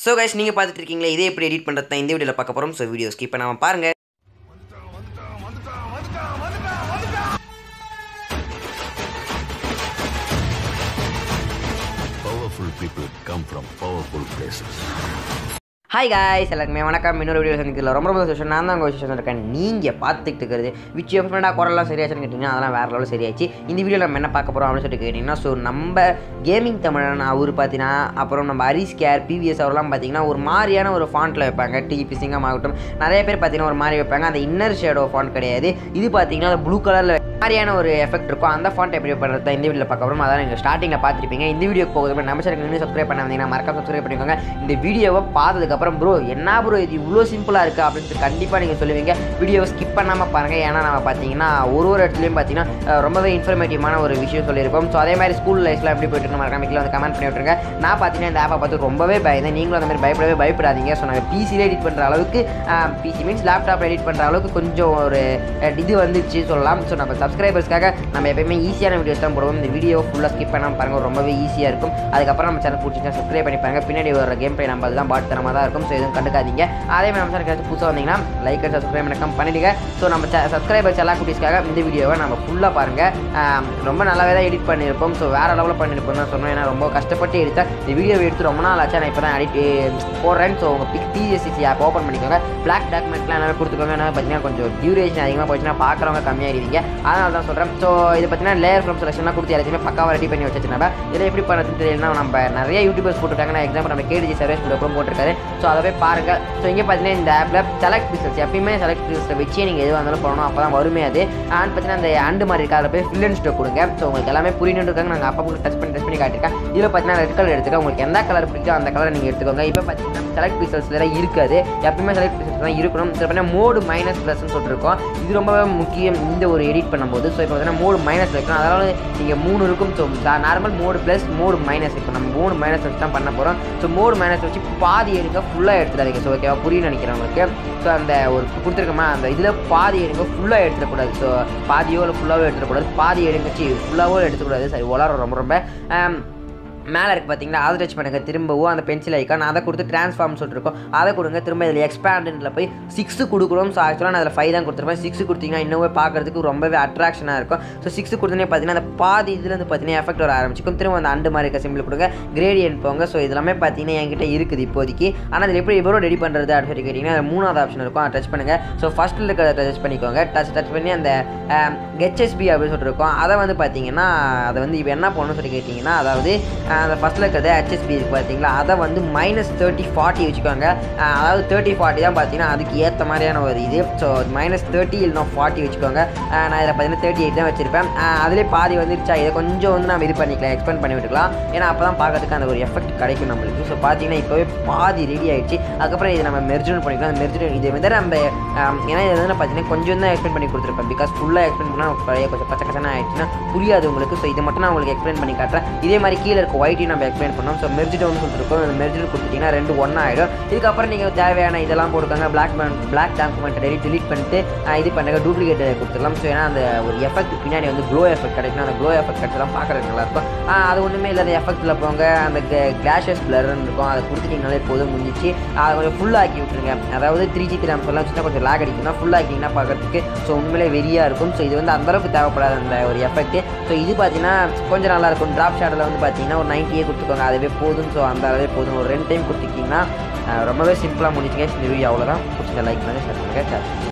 So guys நீங்கள் பார்த்துட்டு இருக்கீங்களா இதே எப்படி எடிட் பண்ணுறது தான் இந்த வீடியோவில் பார்க்க போகிறோம் ஸோ வீடியோ ஸ்கிப் பண்ணாமல் பாருங்கள் Powerful people come from powerful places. Hi guys எல்லாருக்குமே வணக்கம் இன்னொரு வீடியோ சந்திக்கிறதுல ரொம்ப ரொம்ப சந்தோஷம் நான் தான் உங்கள் விஷயம் இருக்கேன் நீங்கள் பார்த்துட்டு இருக்கிறது விச் ஃப்ரெண்டாக குரலாம் சரியாச்சுன்னு கேட்டிங்கன்னா அதெல்லாம் வேறு லெவலில் சரியாச்சு இந்த வீடியோவில் நம்ம என்ன பார்க்க போகிறோம் அப்படின்னு சொல்லிட்டு கேட்டிங்கன்னா ஸோ நம்ம கேமிங் தமிழன் அவர் பார்த்தீங்கன்னா அப்புறம் நம்ம ஹரிஸ் கேர் பிவிஎஸ் அவர்லாம் பார்த்தீங்கன்னா ஒரு மாதிரியான ஒரு ஃபாண்ட்டில் வைப்பாங்க டிபி சிங்கம் ஆகட்டும் நிறைய பேர் பார்த்தீங்கன்னா ஒரு மாதிரி வைப்பாங்க அந்த இன்னர் ஷேடோ ஃபாண்ட் கிடையாது இது பார்த்தீங்கன்னா ப்ளூ கலரில் மாதிரியான ஒரு எஃபெக்ட் இருக்கும் அந்த ஃபாண்ட் எப்படி பண்ணுறது தான் இந்த வீடியோவில் பார்க்க போகிறோம் அதான் நீங்கள் ஸ்டார்டிங்கில் பார்த்துருப்பீங்க இந்த வீடியோக்கு போகுது நம்ம சேனலுக்கு இன்னும் சப்ஸ்கிரைப் பண்ண வந்தீங்கன்னா மறக்காம சப்ஸ்கிரைப் பண்ணிக்கோங்க இந்த வீடியோவை பார்த்ததுக்கப்புறம் ப்ரோ என்ன ப்ரோ இது இவ்வளோ சிம்பிளாக இருக்குது அப்படின்ட்டு கண்டிப்பாக நீங்கள் சொல்லுவீங்க வீடியோவை ஸ்கிப் பண்ணாமல் பாருங்கள் ஏன்னா நம்ம பார்த்தீங்கன்னா ஒரு ஒரு இடத்துலையும் பார்த்தீங்கன்னா அஹ், ரொம்பவே இன்ஃபர்மேட்டிவான ஒரு விஷயம் சொல்லியிருப்போம் ஸோ அதே மாதிரி ஸ்கூல் லைஃப்லாம் எப்படி போயிட்டு இருக்கு மறக்காம கீழே வந்து கமெண்ட் பண்ணி விட்டுருங்க நான் பார்த்தீங்கன்னா இந்த ஆப்பை பார்த்து ரொம்பவே பயந்தேன் நீங்களும் அந்த மாதிரி பயப்படவே பயப்படாதீங்க ஸோ நாங்கள் பிசியில் எடிட் பண்ணுற அளவுக்கு பிசி மீன்ஸ் லேப்டாப் எடிட் பண்ணுற அளவுக்கு கொஞ்சம் ஒரு அஹ், இது வந்துச்சு சொல்லலாம் ஸோ நம்ம சப்ஸ்கிரைபர்ஸ்க்காக நம்ம எப்பயுமே ஈஸியான வீடியோஸ் தான் போடுவோம் இந்த வீடியோ ஃபுல்லாக ஸ்கிப் பண்ணாமல் பாருங்கள் ரொம்பவே ஈஸியாக இருக்கும் அதுக்கப்புறம் நம்ம சேனல் பிடிச்சிங்கன்னா சப்ஸ்கிரைப் பண்ணி பாருங்க பின்னாடி வர கேம் பிளே நம்ம அதுதான் பாட்டு தரமாக தான் இருக்கும் ஸோ எதுவும் கண்டுக்காதீங்க அதே மாதிரி நம்ம சேனல் புதுசாக வந்தீங்கன்னா லைக் அண்ட் சப்ஸ்கிரைப் பண்ணக்கம் பண்ணிடுங்க ஸோ நம்ம சப்ஸ்கிரைபர்ஸ் எல்லா குட்டீஸ்க்காக இந்த வீடியோவை நம்ம ஃபுல்லாக பாருங்கள் ரொம்ப நல்லாவே தான் எடிட் பண்ணியிருப்போம் ஸோ வேறு லெவலில் பண்ணியிருப்போம் தான் சொன்னோம் ஏன்னா ரொம்ப கஷ்டப்பட்டு எடுத்தேன் இந்த வீடியோ எடுத்து ரொம்ப நாள் ஆச்சு நான் இப்போ தான் எடிட் போடுறேன் ஸோ உங்கள் பிக் டிஎஸ்சிசி ஆப் ஓப்பன் பண்ணிக்கோங்க பிளாக் டாக்குமெண்ட்லாம் எல்லாமே கொடுத்துக்கோங்க ஏன்னா பார்த்தீங்கன்னா கொஞ்சம் டியூரேஷன் அதிகமாக போச்சுன்னா பார்க்குறவங்க கம்மியாகிடுவீங்க அதனால தான் சொல்கிறேன் ஸோ இது பார்த்தீங்கன்னா லேயர் ஃப்ரம் செலெக்ஷன்லாம் கொடுத்து எல்லாத்தையுமே பக்காவாக ரெடி பண்ணி வச்சு நம்ம இதில் எப்படி பண்ணுறதுன்னு தெரியலனா நம்ம நிறைய யூடியூபர்ஸ் போட்டுருக்காங்க நான் எக்ஸாம்பிள் நம்ம கேடிஜி சர்வேஸ் கூட போட்டிருக்காரு ஸோ அதை போய் பாருங்கள் ஸோ இங்கே பார்த்தீங்கன்னா இந்த ஆப்பில் செலக்ட் பிக்சல்ஸ் எப்பயுமே செலக்ட் பிக்சல்ஸை வச்சு நீங்கள் எதுவாக இருந்தாலும் பண்ணணும் அப்போ தான் வருமே அது அண்ட் பார்த்தீங்கன்னா அந்த அண்டு மாதிரி இருக்கா அதில் போய் ஃபில் அண்ட் ஸ்டோக் கொடுங்க ஸோ உங்களுக்கு எல்லாமே புரியணும் இருக்காங்க நாங்கள் அப்போ டச் பண்ணி டச் பண்ணி காட்டிருக்கேன் இதில் பார்த்தீங்கன்னா ரெட் கலர் எடுத்துக்க உங்களுக்கு எந்த கலர் பிடிக்கும் அந்த கலரை நீங்கள் எடுத்துக்கோங்க இப்போ பார்த்தீங்கன்னா செலக்ட் பிக்சல்ஸில் இருக்காது எப்பயுமே செலக்ட் பிக்சல்ஸ் தான் இருக்கணும் சில பார்த்தீங்கன்னா மோடு மைனஸ் ப்ளஸ்ன்னு சொல்லிருக்கோம் இது ரொம்பவே முக்கியம் இந்த ஒரு எடிட் பண்ணும்போது ஸோ இப்போ பார்த்தீங்கன்னா மோடு மைனஸ் வைக்கணும் அதனால நீங்கள் மூணு இருக்கும் so normal mode plus mode minus இப்போ நம்ம மூணு மைனஸ் வச்சு தான் பண்ண போகிறோம் ஸோ மோடு மைனஸ் வச்சு பாதி எடுங்க ஃபுல்லாக எடுத்துடாதீங்க ஸோ ஓகேவா புரியும் நினைக்கிறேன் உங்களுக்கு ஸோ அந்த ஒரு கொடுத்துருக்கோமா அந்த இதில் பாதி எடுங்க ஃபுல்லாக எடுத்துடக்கூடாது ஸோ பாதியோ இல்லை ஃபுல்லாகவோ எடுத்துடக்கூடாது பாதி எடுங்க சி ஃபுல்லாகவோ எடுத்துக்கூடாது சரி வளரும் ரொம்ப ரொம்ப ஆம், மேலே இருக்குது பார்த்தீங்கன்னா அதை டச் பண்ணுங்க திரும்பவும் அந்த பென்சில் ஐக்கான் அதை கொடுத்து ட்ரான்ஸ்ஃபார்ம் சொல்லிருக்கோம் அதை கொடுங்க திரும்ப இதில் எக்ஸ்பேண்டில் போய் சிக்ஸு கொடுக்குறோம் ஸோ ஆக்சுவலாக நான் அதில் ஃபைவ் தான் கொடுத்துருப்பேன் சிக்ஸ் கொடுத்தீங்கன்னா இன்னுமே பார்க்கறதுக்கு ரொம்பவே அட்ராக்ஷனாக இருக்கும் ஸோ சிக்ஸ் கொடுத்தோன்னே பார்த்தீங்கன்னா அந்த பாதி இதுலேருந்து பார்த்தீங்கன்னா எஃபெக்ட் வர ஆரம்பிச்சிக்கும் திரும்ப அந்த அண்டு மாதிரி இருக்க சிம்பிள் கொடுங்க கிரேடியன்ட் போங்க ஸோ இது எல்லாமே பார்த்தீங்கன்னா என்கிட்ட இருக்குது இப்போதைக்கு ஆனால் அதில் எப்படி இவ்வளோ ரெடி பண்ணுறது அப்படின்னு சொல்லி கேட்டிங்கன்னா அதில் மூணாவது ஆப்ஷன் இருக்கும் அதை டச் பண்ணுங்கள் ஸோ ஃபஸ்ட்டில் இருக்கிறத டச் பண்ணிக்கோங்க டச் டச் பண்ணி அந்த ஹெச்எஸ்பி அப்படின்னு சொல்லிட்டு இருக்கோம் அதை வந்து பார்த்தீங்கன்னா அதை வந்து இப்போ என்ன பண்ணணும்னு சொல்லி கேட்டிங்கன்னா அதாவது அஹ், அந்த ஃபஸ்ட்டில் இருக்கிறது ஹெச்எஸ்பி இருக்குது பார்த்தீங்களா அதை வந்து மைனஸ் தேர்ட்டி ஃபார்ட்டி வச்சுக்கோங்க அஹ், அதாவது தேர்ட்டி ஃபார்ட்டி தான் பார்த்தீங்கன்னா அதுக்கு ஏற்ற மாதிரியான ஒரு இது ஸோ மைனஸ் தேர்ட்டி இல்லைனா ஃபார்ட்டி வச்சுக்கோங்க அஹ், நான் இதில் பார்த்தீங்கன்னா தேர்ட்டி எயிட் தான் வச்சிருப்பேன் அஹ், அதிலே பாதி வந்துருச்சா இதை கொஞ்சம் வந்து நம்ம இது பண்ணிக்கலாம் எக்ஸ்பெண்ட் பண்ணி விட்டுக்கலாம் ஏன்னா அப்போ தான் பார்க்கறதுக்கு அந்த ஒரு எஃபெக்ட் கிடைக்கும் நம்மளுக்கு ஸோ பார்த்தீங்கன்னா இப்போவே பாதி ரெடி ஆயிடுச்சு அதுக்கப்புறம் இதை நம்ம மெர்ஜன் பண்ணிக்கலாம் அந்த மெர்ஜன் இது வந்து நம்ம அஹ், ஏன்னா இது வந்து பார்த்தீங்கன்னா கொஞ்சம் தான் எக்ஸ்பிளைன் பண்ணி கொடுத்துருப்பேன் பிகாஸ் ஃபுல்லாக எக்ஸ்பிளைன் பண்ணால் பழைய கொஞ்சம் பச்சை கசனா ஆயிடுச்சுன்னா புரியாது உங்களுக்கு ஸோ இதை மட்டும் நான் உங்களுக்கு எக்ஸ்பிளைன் பண்ணி காட்டுறேன் இதே மாதிரி கீழே இருக்க ஒயிட்டையும் நம்ம எக்ஸ்பிளைன் பண்ணோம் ஸோ மெர்ஜிட்டோன்னு சொல்லிருக்கோம் அந்த மெர்ஜிட் கொடுத்துட்டிங்கன்னா ரெண்டு ஒன்றா ஆகிடும் இதுக்கப்புறம் நீங்கள் தேவையான இதெல்லாம் போட்டுக்கோங்க blank blank document delete delete பண்ணிட்டு அஹ், இது பண்ணுங்க டூப்ளிகேட் கொடுத்துடலாம் ஸோ ஏன்னா அந்த ஒரு எஃபெக்ட் பின்னாடி வந்து க்ளோ எஃபெக்ட் கிடைக்கும் அந்த க்ளோ எஃபெக்ட் கிடைச்சலாம் பார்க்குறதுக்கு நல்லாயிருக்கும் அஹ், அது ஒன்றுமே இல்லாத எஃபெக்ட்டில் போங்க அந்த கிளாஷஸ் பிளர்னு இருக்கும் அதை கொடுத்துட்டிங்கனாலே போதும் முடிஞ்சிச்சு அதை கொஞ்சம் full ஆக்கி விட்டுருங்க அதாவது த்ரீ ஜிபி ரேம் சொல்லலாம் வச்சுட்டா கொஞ்சம் லாக் அடிக்கும்னா ஃபுல் ஆக்கிங்கன்னா பார்க்கறதுக்கு ஸோ உண்மையிலே வெறியாக இருக்கும் ஸோ இது வந்து அந்தளவுக்கு தேவைப்படாத அந்த ஒரு எஃபெக்ட் ஸோ இது பார்த்தீங்கன்னா கொஞ்சம் நல்லா இருக்கும் ட்ராப் ஷாட்டில் வந்து பார்த்தீங்கன்னா ஒரு நைன்ட்டியே கொடுத்துக்கோங்க அதுவே போதும் ஸோ அந்த அளவே போதும் ஒரு ரெண்டு டைம் கொடுத்துக்கிட்டிங்கன்னா அஹ், ரொம்பவே சிம்பிளாக முடிச்சுங்க இந்த வீடியோ அவ்வளோதான் பிடிச்ச லைக் பண்ணுங்கள் ஷேர் பண்ணுங்கள்